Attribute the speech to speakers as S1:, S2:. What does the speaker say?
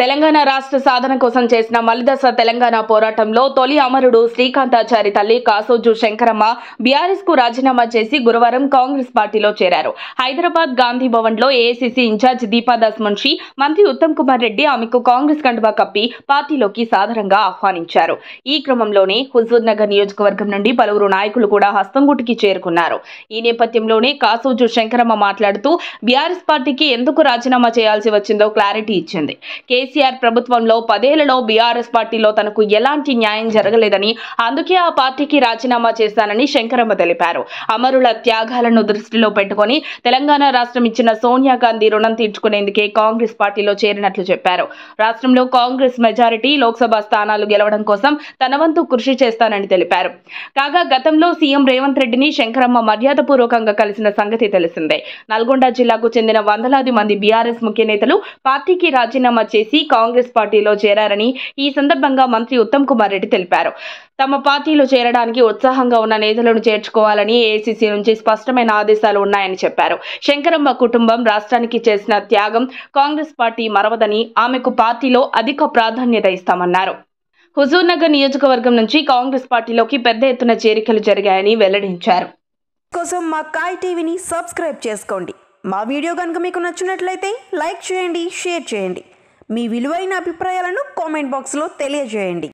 S1: తెలంగాణ రాష్ట్ర సాధన కోసం చేసిన మలిదశ తెలంగాణ పోరాటంలో తొలి అమరుడు శ్రీకాంతాచారి తల్లి కాసోజు శంకరమ్మ బీఆర్ఎస్ కు రాజీనామా చేసి గురువారం కాంగ్రెస్ పార్టీలో చేరారు హైదరాబాద్ గాంధీ భవన్ లో ఏఐసీసీ ఇన్ఛార్జ్ దీపాదాస్ మున్షి మంత్రి ఉత్తమ్ కుమార్ రెడ్డి ఆమెకు కాంగ్రెస్ కండువా కప్పి పార్టీలోకి సాదరంగా ఆహ్వానించారు ఈ క్రమంలోనే హుజూర్ నగర్ నియోజకవర్గం నుండి పలువురు నాయకులు కూడా హస్తంగుటికి చేరుకున్నారు ఈ నేపథ్యంలోనే కాసోజు శంకరమ్మ మాట్లాడుతూ బీఆర్ఎస్ పార్టీకి ఎందుకు రాజీనామా చేయాల్సి వచ్చిందో క్లారిటీ ఇచ్చింది కేసీఆర్ ప్రభుత్వంలో పదేళ్లలో బీఆర్ఎస్ పార్టీలో తనకు ఎలాంటి న్యాయం జరగలేదని అందుకే ఆ పార్టీకి రాజీనామా చేశానని శంకరమ్మ తెలిపారు అమరుల త్యాగాలను దృష్టిలో పెట్టుకొని తెలంగాణ రాష్ట్రం ఇచ్చిన సోనియా గాంధీ రుణం తీర్చుకునేందుకే కాంగ్రెస్ పార్టీలో చేరినట్లు చెప్పారు రాష్ట్రంలో కాంగ్రెస్ మెజారిటీ లోక్సభ స్థానాలు గెలవడం కోసం తన వంతు కృషి చేస్తానని తెలిపారు కాగా గతంలో సీఎం రేవంత్ రెడ్డిని శంకరమ్మ మర్యాదపూర్వకంగా కలిసిన సంగతి తెలిసిందే నల్గొండ జిల్లాకు చెందిన వందలాది మంది బీఆర్ఎస్ ముఖ్య నేతలు పార్టీకి రాజీనామా చేసి కాంగ్రెస్ పార్టీలో చేరారని ఈ సందర్భంగా మంత్రి ఉత్తమ్ కుమార్ రెడ్డి తెలిపారు తమ పార్టీలో చేరడానికి ఉత్సాహంగా ఉన్న నేతలను చేర్చుకోవాలని ఏఐసీసీ నుంచి స్పష్టమైన ఆదేశాలు ఉన్నాయని చెప్పారు శంకరమ్మ కుటుంబం రాష్ట్రానికి చేసిన త్యాగం కాంగ్రెస్ పార్టీ మరవదని ఆమెకు పార్టీలో అధిక ప్రాధాన్యత ఇస్తామన్నారు హుజూర్ నగర్ నియోజకవర్గం నుంచి కాంగ్రెస్ పార్టీలోకి పెద్ద ఎత్తున చేరికలు జరిగాయని వెల్లడించారు
S2: కోసం మా కాయ్ టీవీని సబ్స్క్రైబ్ చేసుకోండి మా వీడియో కనుక మీకు నచ్చినట్లయితే లైక్ చేయండి షేర్ చేయండి మీ విలువైన అభిప్రాయాలను కామెంట్ బాక్స్లో తెలియజేయండి